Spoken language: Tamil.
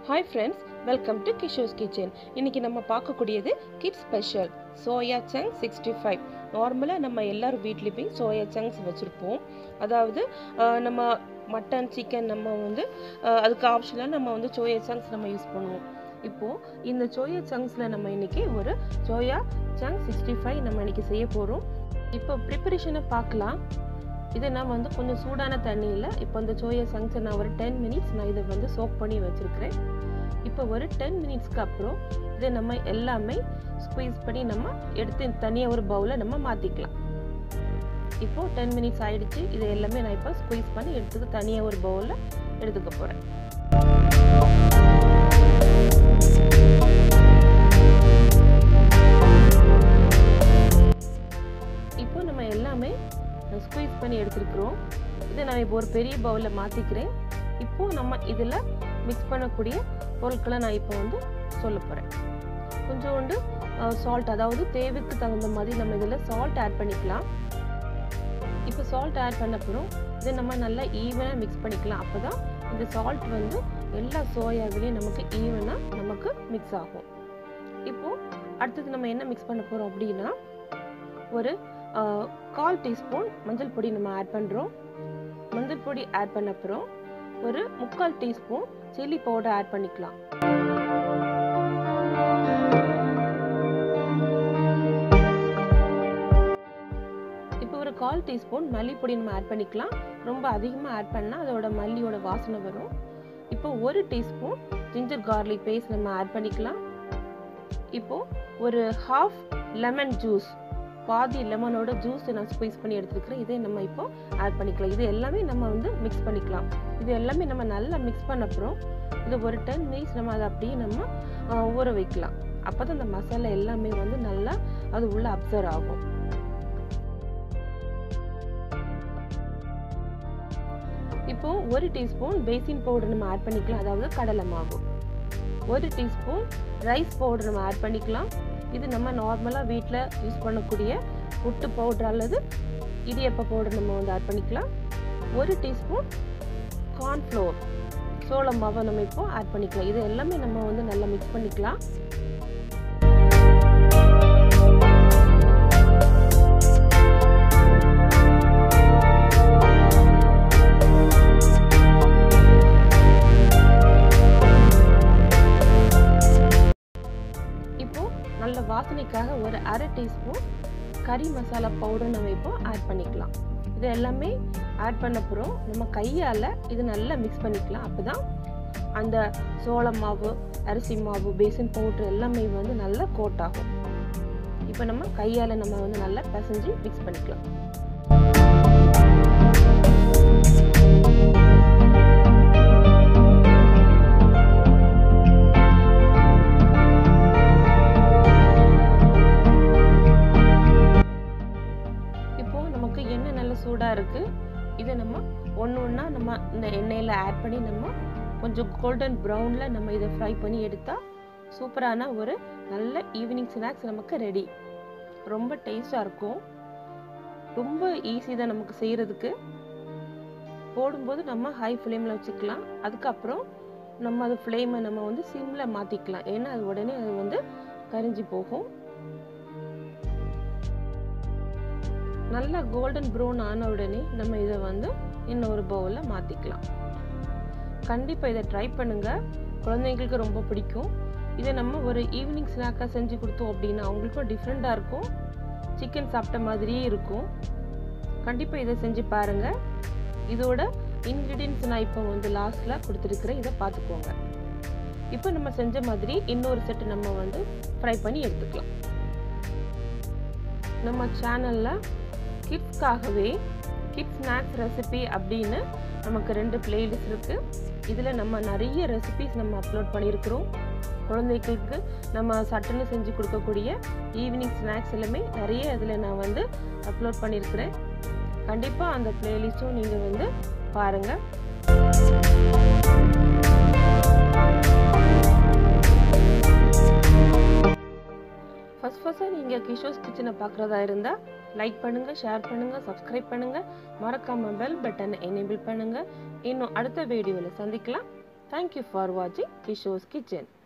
hi friends welcome to Kishore's kitchen இன்னைக்கு நம்ம பார்க்கக்கூடியது kids special soya chunk sixty five நார்மலாக நம்ம எல்லாரும் வீட்லேயுமே சோயா சங்க்ஸ் வச்சுருப்போம் அதாவது ஆஹ், நம்ம மட்டன் சிக்கன் நம்ம வந்து ஆஹ், அதுக்கு ஆப்ஷனாக நம்ம வந்து சோயா சங்க்ஸ் நம்ம யூஸ் பண்ணுவோம் இப்போது இந்த சோயா சங்க்ஸில் நம்ம இன்னைக்கு ஒரு சோயா சங் சிக்ஸ்டி ஃபைவ் நம்ம இன்னைக்கு செய்ய போகிறோம் இப்போ ப்ரிப்பரேஷனை பார்க்கலாம் இதை நான் வந்து கொஞ்சம் சூடான தண்ணியில் இப்போ இந்த சோயா சங்க்ஸை நான் ஒரு டென் மினிட்ஸ் நான் இதை வந்து சோக் பண்ணி வச்சுருக்கிறேன் இப்போ ஒரு டென் மினிட்ஸ்க்கு அப்புறம் இதை நம்ம எல்லாமே ஸ்குவீஸ் பண்ணி நம்ம எடுத்து தனியாக ஒரு பவுலில் நம்ம மாற்றிக்கலாம் இப்போ டென் மினிட்ஸ் ஆயிடுச்சு இதை எல்லாமே நான் இப்போ ஸ்குவீஸ் பண்ணி எடுத்துக்க தனியாக ஒரு பவுலில் எடுத்துக்க போகிறேன் இப்போ நம்ம எல்லாமே ஸ்குவீஸ் பண்ணி எடுத்துருக்குறோம் இதை நான் இப்போ ஒரு பெரிய பவுலில் மாற்றிக்கிறேன் இப்போ நம்ம இதில் மிக்ஸ் பண்ணக்கூடிய பொருட்களை நான் இப்போ வந்து சொல்ல போகிறேன் கொஞ்சோண்டு சால்ட் அதாவது தேவைக்கு தகுந்த மாதிரி நம்ம இதில் சால்ட் ஆட் பண்ணிக்கலாம் இப்போ சால்ட் ஆட் பண்ண அப்புறம் இதை நம்ம நல்லா ஈவனாக மிக்ஸ் பண்ணிக்கலாம் அப்போ தான் இந்த சால்ட் வந்து எல்லா சோயாவிலையும் நமக்கு ஈவனாக நமக்கு மிக்ஸ் ஆகும் இப்போது அடுத்தது நம்ம என்ன மிக்ஸ் பண்ண போகிறோம் அப்படின்னா ஒரு ஆஹ், கால் டீஸ்பூன் மஞ்சள் பொடி நம்ம ஆட் பண்ணுறோம் மஞ்சள் பொடி ஆட் பண்ண அப்புறம் ஒரு முக்கால் டீஸ்பூன் சில்லி பவுடர் ஆட் பண்ணிக்கலாம் இப்போ ஒரு கால் டீஸ்பூன் மல்லிப்பொடி நம்ம ஆட் பண்ணிக்கலாம் ரொம்ப அதிகமாக ஆட் பண்ணால் அதோட மல்லியோட வாசனை வரும் இப்போ ஒரு டீஸ்பூன் ஜிஞ்சர் கார்லிக் பேஸ்ட் நம்ம ஆட் பண்ணிக்கலாம் இப்போ ஒரு ஹாஃப் லெமன் ஜூஸ் பாதி லெமனோட ஜூஸ் நான் ஸ்குவீஸ் பண்ணி எடுத்துருக்கிறேன் இதை நம்ம இப்போ ஆட் பண்ணிக்கலாம் இது எல்லாமே நம்ம வந்து மிக்ஸ் பண்ணிக்கலாம் இது எல்லாமே நம்ம நல்லா மிக்ஸ் பண்ண அப்புறம் இது ஒரு டென் மினிட்ஸ் நம்ம அதை அப்படியே நம்ம ஆஹ், ஊற வைக்கலாம் அப்போ தான் இந்த மசாலா எல்லாமே வந்து நல்லா அது உள்ள அப்சர்வ் ஆகும் இப்போ ஒரு டீஸ்பூன் பேசின் பவுடர் நம்ம ஆட் பண்ணிக்கலாம் அதாவது கடலை மாவு ஒரு டீஸ்பூன் ரைஸ் பவுடர் நம்ம ஆட் பண்ணிக்கலாம் இது நம்ம நார்மலாக வீட்டில் யூஸ் பண்ணக்கூடிய புட்டு பவுடர் அல்லது இடியப்ப பவுடர் நம்ம வந்து ஆட் பண்ணிக்கலாம் ஒரு டீஸ்பூன் கார்ன்ஃப்ளோர் சோள மாவை நம்ம இப்போ ஆட் பண்ணிக்கலாம் இது எல்லாமே நம்ம வந்து நல்லா மிக்ஸ் பண்ணிக்கலாம் இப்போ நல்ல வாசனைக்காக ஒரு அரை டீஸ்பூன் கறி மசாலா பவுடர் நம்ம இப்போ ஆட் பண்ணிக்கலாம் இது எல்லாமே ஆட் பண்ண அப்புறம் நம்ம கையால் இது நல்லா மிக்ஸ் பண்ணிக்கலாம் அப்போ தான் அந்த சோள மாவு அரிசி மாவு பேசன் பவுடர் எல்லாமே வந்து நல்லா கோட் ஆகும் இப்போ நம்ம கையால் நம்ம வந்து நல்லா பிசைஞ்சு மிக்ஸ் பண்ணிக்கலாம் இப்போ நமக்கு எண்ணெய் நல்ல சூடாக இருக்குது இதை நம்ம ஒன்று ஒன்றா நம்ம இந்த எண்ணெயில் ஆட் பண்ணி நம்ம கொஞ்சம் கோல்டன் ப்ரௌனில் நம்ம இதை ஃப்ரை பண்ணி எடுத்தால் சூப்பரான ஒரு நல்ல ஈவினிங் ஸ்நாக்ஸ் நமக்கு ரெடி ரொம்ப டேஸ்டாக இருக்கும் ரொம்ப ஈஸி தான் நமக்கு செய்கிறதுக்கு போடும்போது நம்ம ஹை ஃப்ளேமில் வச்சுக்கலாம் அதுக்கப்புறம் நம்ம அது ஃப்ளேமை நம்ம வந்து சிம்மில் மாற்றிக்கலாம் ஏன்னா அது உடனே அது வந்து கரிஞ்சு போகும் நல்லா கோல்டன் ப்ரௌன் ஆன உடனே நம்ம இதை வந்து இன்னொரு பவுலில் மாற்றிக்கலாம் கண்டிப்பாக இதை ட்ரை பண்ணுங்கள் குழந்தைங்களுக்கு ரொம்ப பிடிக்கும் இதை நம்ம ஒரு ஈவினிங் ஸ்நாக்காக செஞ்சு கொடுத்தோம் அப்படின்னா அவங்களுக்கும் டிஃப்ரெண்ட்டாக இருக்கும் சிக்கன் சாப்பிட்ட மாதிரியே இருக்கும் கண்டிப்பாக இதை செஞ்சு பாருங்கள் இதோட இன்க்ரீடியன்ஸ் நான் இப்போ வந்து லாஸ்ட்டில் கொடுத்துருக்குறேன் இதை பார்த்துக்கோங்க இப்போ நம்ம செஞ்ச மாதிரி இன்னொரு செட்டு நம்ம வந்து ஃப்ரை பண்ணி எடுத்துக்கலாம் நம்ம சேனலில் கிட்ஸ்க்காகவே கிட்ஸ் ஸ்நாக்ஸ் ரெசிபி அப்படின்னு நமக்கு ரெண்டு பிளேலிஸ்ட் இருக்குது இதில் நம்ம நிறைய ரெசிபிஸ் நம்ம அப்லோட் பண்ணியிருக்கிறோம் குழந்தைகளுக்கு நம்ம சட்டுன்னு செஞ்சு கொடுக்கக்கூடிய ஈவினிங் ஸ்நாக்ஸ் எல்லாமே நிறைய இதில் நான் வந்து அப்லோட் பண்ணியிருக்கிறேன் கண்டிப்பாக அந்த பிளேலிஸ்ட்டும் நீங்கள் வந்து பாருங்கள் ஃபஸ்ட் ஃபஸ்ட்டாக நீங்கள் கிஷோஸ் கிச்சனை பார்க்குறதா இருந்தால் லைக் பண்ணுங்கள் ஷேர் பண்ணுங்கள் சப்ஸ்கிரைப் பண்ணுங்கள் மறக்காமல் பெல் பட்டனை எனேபிள் பண்ணுங்கள் இன்னும் அடுத்த வீடியோவில் சந்திக்கலாம் தேங்க்யூ ஃபார் வாட்சிங் கிஷோஸ் கிச்சன்